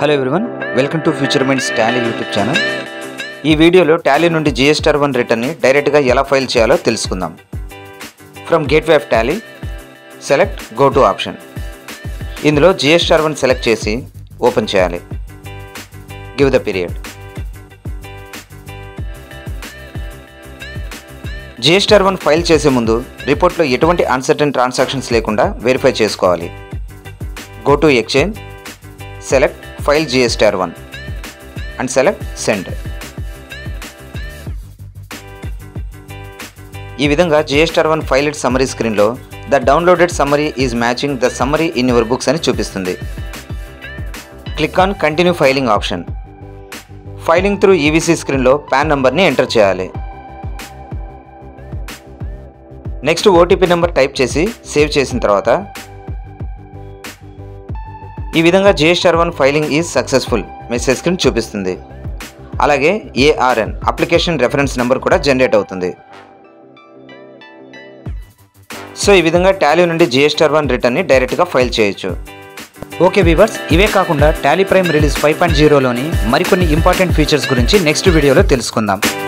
hello everyone welcome to future minds Tally YouTube channel ఈ వీడియోలో Tally నుండి జిఎస్టార్ one రిటర్న్ని డైరెక్ట్గా ఎలా ఫైల్ చేయాలో తెలుసుకుందాం from gateway of Tally select go to option ఇందులో జిఎస్టార్ వన్ సెలెక్ట్ చేసి ఓపెన్ చేయాలి give the period GSTR one file చేసే ముందు రిపోర్ట్లో ఎటువంటి అన్సర్టన్ ట్రాన్సాక్షన్స్ లేకుండా వెరిఫై చేసుకోవాలి go to exchange select file GSTR one and select send ఈ విధంగా GSTR one file it summary స్క్రీన్లో the downloaded summary is matching the summary in your books అని చూపిస్తుంది click on continue filing option filing through EVC స్క్రీన్లో PAN నంబర్ని enter చేయాలి next OTP number type చేసి save చేసిన తర్వాత ఈ విధంగా GSTR one filing is successful message screen చూపిస్తుంది అలాగే ఏఆర్ఎన్ అప్లికేషన్ రెఫరెన్స్ నెంబర్ కూడా జనరేట్ అవుతుంది సో ఈ విధంగా టాలీ నుండి జిఎస్ఆర్ వన్ రిటర్న్ని డైరెక్ట్గా ఫైల్ చేయొచ్చు ఓకే వీవర్స్ ఇవే కాకుండా Tally Prime release five point జీరోలోని మరికొన్ని ఇంపార్టెంట్ ఫీచర్స్ గురించి నెక్స్ట్ వీడియోలో తెలుసుకుందాం